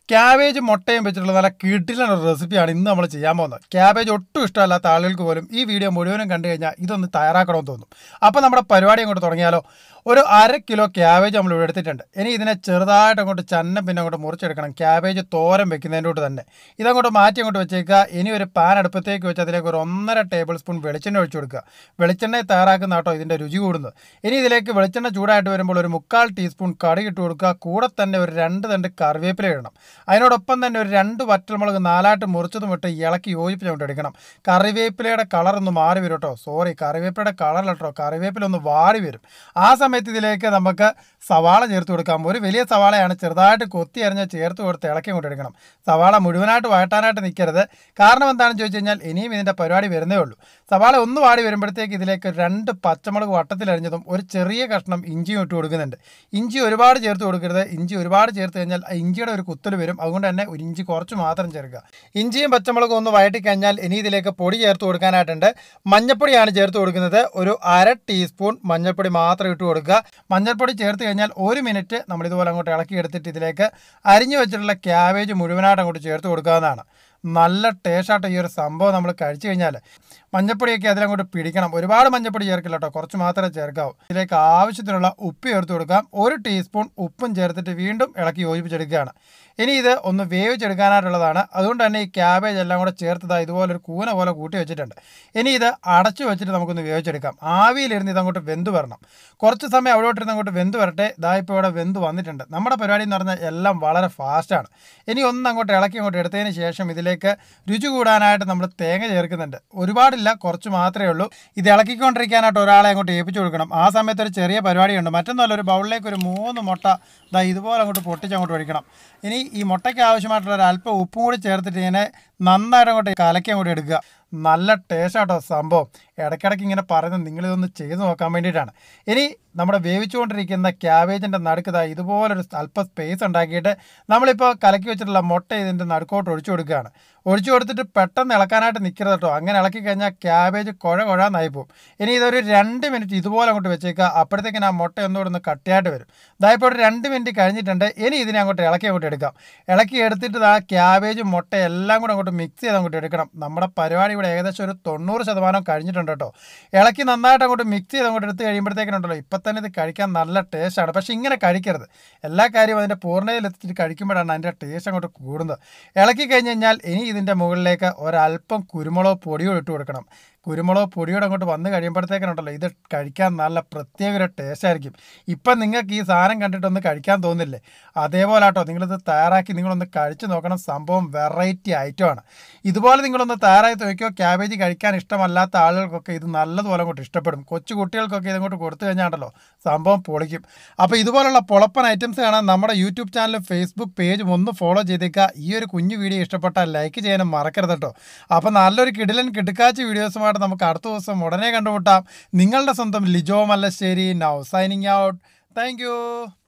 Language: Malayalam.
ക്യാബേജ് മുട്ടയും വെച്ചിട്ടുള്ള നല്ല കിടിലൻ ഒരു റെസിപ്പിയാണ് ഇന്ന് നമ്മൾ ചെയ്യാൻ പോകുന്നത് ക്യാബേജ് ഒട്ടും ഇഷ്ടമല്ലാത്ത ആളുകൾക്ക് പോലും ഈ വീഡിയോ മുഴുവനും കണ്ടു കഴിഞ്ഞാൽ ഇതൊന്ന് തയ്യാറാക്കണമെന്ന് തോന്നും അപ്പോൾ നമ്മുടെ പരിപാടി അങ്ങോട്ട് തുടങ്ങിയാലോ ഒരു അര കിലോ ക്യാബേജ് നമ്മൾ ഇവിടെ എടുത്തിട്ടുണ്ട് ഇനി ഇതിനെ ചെറുതായിട്ട് അങ്ങോട്ട് ചന്നം പിന്നെ അങ്ങോട്ട് മുറിച്ചെടുക്കണം ക്യാബേജ് തോരൻ വെക്കുന്നതിൻ്റെ കൂട്ട് തന്നെ ഇതങ്ങോട്ട് മാറ്റി അങ്ങോട്ട് വെച്ചേക്കുക ഇനി ഒരു പാൻ അടുപ്പത്തേക്ക് വെച്ച് അതിലേക്ക് ഒരു ഒന്നര ടേബിൾ സ്പൂൺ വെളിച്ചെണ്ണ ഒഴിച്ചു കൊടുക്കുക വെളിച്ചെണ്ണ തയ്യാറാക്കുന്ന കേട്ടോ ഇതിൻ്റെ രുചി കൂടുന്നത് ഇനി ഇതിലേക്ക് വെളിച്ചെണ്ണ ചൂടായിട്ട് വരുമ്പോൾ ഒരു മുക്കാൽ ടീസ്പൂൺ കടുക് ഇട്ട് കൊടുക്കുക കൂടെ തന്നെ ഒരു രണ്ട് തണ്ട് കറിവേപ്പില ഇടണം അതിനോടൊപ്പം തന്നെ ഒരു രണ്ട് വറ്റൽമുളക് നാലായിട്ട് മുറിച്ചതും ഇട്ട് ഇളക്കി യോജിപ്പിച്ച് അങ്ങോട്ട് എടുക്കണം കറിവേപ്പിലയുടെ കളർ ഒന്ന് മാറി വരും കേട്ടോ സോറി കറിവേപ്പിലയുടെ കളർ കേട്ടോ കറിവേപ്പില ഒന്ന് വാടി വരും ആ സമയത്ത് ഇതിലേക്ക് നമുക്ക് സവാള ചേർത്ത് കൊടുക്കാം ഒരു വലിയ സവാളയാണ് ചെറുതായിട്ട് കൊത്തി അരിഞ്ഞ് ചേർത്ത് കൊടുത്ത് ഇളക്കി അങ്ങോട്ട് എടുക്കണം സവാള മുഴുവനായിട്ട് വഴട്ടാനായിട്ട് നിൽക്കരുത് കാരണം എന്താണെന്ന് ചോദിച്ചു കഴിഞ്ഞാൽ ഇനിയും ഇതിൻ്റെ പരിപാടി വരുന്നേ ഉള്ളൂ സവാള ഒന്ന് വാടി വരുമ്പോഴത്തേക്ക് ഇതിലേക്ക് രണ്ട് പച്ചമുളക് വട്ടത്തിലരിഞ്ഞതും ഒരു ചെറിയ കഷ്ണം ഇഞ്ചിയും ഇട്ട് കൊടുക്കുന്നുണ്ട് ഇഞ്ചി ഒരുപാട് ചേർത്ത് കൊടുക്കരുത് ഇഞ്ചി ഒരുപാട് ചേർത്ത് കഴിഞ്ഞാൽ ആ ഇഞ്ചിയുടെ ഒരു കുത്തൽ വരും അതുകൊണ്ട് തന്നെ ഒരു ഇഞ്ചി കുറച്ച് മാത്രം ചേർക്കുക ഇഞ്ചിയും പച്ചമുളകും ഒന്ന് വഴറ്റി കഴിഞ്ഞാൽ ഇനി ഇതിലേക്ക് പൊടി ചേർത്ത് കൊടുക്കാനായിട്ടുണ്ട് മഞ്ഞപ്പൊടിയാണ് ചേർത്ത് കൊടുക്കുന്നത് ഒരു അര ടീസ്പൂൺ മഞ്ഞൾപ്പൊടി മാത്രം ഇട്ട് കൊടുക്കുക മഞ്ഞൾപ്പൊടി ചേർത്ത് കഴിഞ്ഞാൽ ഒരു മിനിറ്റ് നമ്മൾ ഇതുപോലെ അങ്ങോട്ട് ഇളക്കി എടുത്തിട്ട് ഇതിലേക്ക് അരിഞ്ഞു വെച്ചിട്ടുള്ള ക്യാബേജ് മുഴുവനായിട്ട് അങ്ങോട്ട് ചേർത്ത് കൊടുക്കാവുന്നതാണ് നല്ല ടേസ്റ്റായിട്ട് ഈ ഒരു സംഭവം നമ്മൾ കഴിച്ചു കഴിഞ്ഞാൽ മഞ്ഞപ്പൊടിയൊക്കെ അതിലങ്ങോട്ട് പിടിക്കണം ഒരുപാട് മഞ്ഞപ്പൊടി ചേർക്കില്ല കേട്ടോ കുറച്ച് മാത്രമേ ചേർക്കാവൂ ഇതിലേക്ക് ആവശ്യത്തിനുള്ള ഉപ്പ് ചേർത്ത് കൊടുക്കാം ഒരു ടീസ്പൂൺ ഉപ്പും ചേർത്തിട്ട് വീണ്ടും ഇളക്കി യോജിപ്പിച്ചെടുക്കുകയാണ് ഇനി ഇത് ഒന്ന് വേവിച്ചെടുക്കാനായിട്ടുള്ളതാണ് അതുകൊണ്ട് തന്നെ ഈ ക്യാബേജ് എല്ലാം കൂടെ ചേർത്തത് ഇതുപോലെ ഒരു കൂന പോലെ കൂട്ടി വെച്ചിട്ടുണ്ട് ഇനി ഇത് അടച്ചു വെച്ചിട്ട് നമുക്കൊന്ന് വേവിച്ചെടുക്കാം ആവിയിലിരുന്ന് ഇതങ്ങോട്ട് വെന്ത് വരണം കുറച്ച് സമയം അവിടോട്ടിരുന്ന് അങ്ങോട്ട് വെന്ത് വരട്ടെ ഇതാ ഇപ്പോൾ ഇവിടെ വെന്ത് വന്നിട്ടുണ്ട് നമ്മുടെ പരിപാടി എന്ന് പറഞ്ഞാൽ എല്ലാം വളരെ ഫാസ്റ്റാണ് ഇനി ഒന്ന് അങ്ങോട്ട് ഇളക്കി അങ്ങോട്ട് എടുത്തതിന് ശേഷം ഇതിലേക്ക് രുചി കൂടാനായിട്ട് നമ്മൾ തേങ്ങ ചേർക്കുന്നുണ്ട് ഒരുപാടില്ല കുറച്ച് മാത്രമേ ഉള്ളൂ ഇത് ഇളക്കിക്കൊണ്ടിരിക്കാനായിട്ട് ഒരാളെ അങ്ങോട്ട് ഏൽപ്പിച്ചു കൊടുക്കണം ആ സമയത്ത് ഒരു ചെറിയ പരിപാടിയുണ്ട് മറ്റൊന്നുമല്ല ഒരു ബൗളിലേക്ക് ഒരു മൂന്ന് മുട്ട ദാ ഇതുപോലെ അങ്ങോട്ട് പൊട്ടിച്ച് അങ്ങോട്ട് ഒഴിക്കണം ഇനി ഈ മുട്ടയ്ക്ക് ആവശ്യമായിട്ടുള്ള ഒരു അല്പം ഉപ്പും കൂടി ചേർത്തിട്ട് ഇങ്ങനെ നന്നായിട്ട് അങ്ങോട്ട് കലക്കി അങ്ങോട്ട് എടുക്കുക നല്ല ടേസ്റ്റാട്ടോ സംഭവം ഇടയ്ക്കിടയ്ക്ക് ഇങ്ങനെ പറയുന്നത് നിങ്ങളിതൊന്ന് ചെയ്ത് നോക്കാൻ വേണ്ടിയിട്ടാണ് ഇനി നമ്മുടെ വേവിച്ചുകൊണ്ടിരിക്കുന്ന ക്യാബേജിൻ്റെ നടുക്കതാ ഇതുപോലൊരു അല്പം സ്പേസ് ഉണ്ടാക്കിയിട്ട് നമ്മളിപ്പോൾ കലക്കി വെച്ചിട്ടുള്ള മുട്ട ഇതിൻ്റെ നടുക്കോട്ട് ഒഴിച്ചു കൊടുക്കുകയാണ് ഒഴിച്ചു കൊടുത്തിട്ട് പെട്ടെന്ന് ഇളക്കാനായിട്ട് നിൽക്കരുത് കേട്ടോ അങ്ങനെ ഇളക്കി കഴിഞ്ഞാൽ ക്യാബേജ് കുഴ കുഴാന്നായി പോകും ഇനി ഇതൊരു രണ്ട് മിനിറ്റ് ഇതുപോലെ അങ്ങോട്ട് വെച്ചേക്കുക അപ്പോഴത്തേക്കും ആ മുട്ട ഒന്നുകൂടെ ഒന്ന് കട്ടിയായിട്ട് വരും ഇതായപ്പോൾ ഒരു രണ്ട് മിനിറ്റ് കഴിഞ്ഞിട്ടുണ്ട് ഇനി ഇതിനെ അങ്ങോട്ട് ഇളക്കി അങ്ങോട്ട് എടുക്കാം ഇളക്കി എടുത്തിട്ട് ആ ക്യാബേജ് മുട്ട എല്ലാം കൂടെ അങ്ങോട്ട് മിക്സ് ചെയ്ത് അങ്ങോട്ട് എടുക്കണം നമ്മുടെ പരിപാടി ഇവിടെ ഏകദേശം ഒരു തൊണ്ണൂറ് ശതമാനം കഴിഞ്ഞിട്ടുണ്ട് കേട്ടോ ഇളക്കി നന്നായിട്ട് അങ്ങോട്ട് മിക്സ് ചെയ്ത് അങ്ങോട്ട് എടുത്ത് കഴിയുമ്പോഴത്തേക്കിനുണ്ടല്ലോ ഇപ്പം തന്നെ ഇത് കഴിക്കാൻ നല്ല ടേസ്റ്റാണ് പക്ഷേ ഇങ്ങനെ കഴിക്കരുത് എല്ലാ കാര്യവും അതിൻ്റെ പൂർണ്ണതയിൽ എത്തിച്ചിട്ട് കഴിക്കുമ്പോഴാണ് അതിൻ്റെ ടേസ്റ്റ് അങ്ങോട്ട് കൂടുന്നത് ഇളക്കി കഴിഞ്ഞ് കഴിഞ്ഞാൽ ഇനി ഇതിൻ്റെ മുകളിലേക്ക് ഒരല്പം കുരുമുളക് പൊടിയോ ഇട്ട് കൊടുക്കണം കുരുമുളക് പൊടിയോടെ അങ്ങോട്ട് വന്ന് കഴിയുമ്പോഴത്തേക്കിനുണ്ടല്ലോ ഇത് കഴിക്കാൻ നല്ല പ്രത്യേക ഒരു ടേസ്റ്റ് ആയിരിക്കും ഇപ്പം നിങ്ങൾക്ക് ഈ സാധനം കണ്ടിട്ടൊന്ന് കഴിക്കാൻ തോന്നില്ലേ അതേപോലെ ആട്ടോ നിങ്ങളിത് തയ്യാറാക്കി നിങ്ങളൊന്ന് കഴിച്ച് നോക്കണം സംഭവം വെറൈറ്റി ഐറ്റമാണ് ഇതുപോലെ നിങ്ങളൊന്ന് തയ്യാറായി നോക്കിയോ ക്യാബേജ് കഴിക്കാൻ ഇഷ്ടമല്ലാത്ത ആളുകൾക്കൊക്കെ ഇത് നല്ലതുപോലെ അങ്ങോട്ട് ഇഷ്ടപ്പെടും കൊച്ചു കുട്ടികൾക്കൊക്കെ ഇതങ്ങോട്ട് കൊടുത്തു കഴിഞ്ഞാണ്ടല്ലോ സംഭവം പൊളിക്കും അപ്പോൾ ഇതുപോലുള്ള പൊളപ്പൻ ഐറ്റംസ് കാണാൻ നമ്മുടെ യൂട്യൂബ് ചാനലും ഫേസ്ബുക്ക് പേജും ഒന്ന് ഫോളോ ചെയ്തേക്കുക ഈ ഒരു കുഞ്ഞു വീഡിയോ ഇഷ്ടപ്പെട്ടാൽ ലൈക്ക് ചെയ്യാനും മറക്കരുത് കേട്ടോ അപ്പോൾ നല്ലൊരു കിടിലൻ കിടുക്കാച്ച വീഡിയോസുമായിട്ട് നമുക്ക് അടുത്ത ദിവസം ഉടനെ കണ്ടുമുട്ടാം നിങ്ങളുടെ സ്വന്തം Lijo Mallassery now signing out thank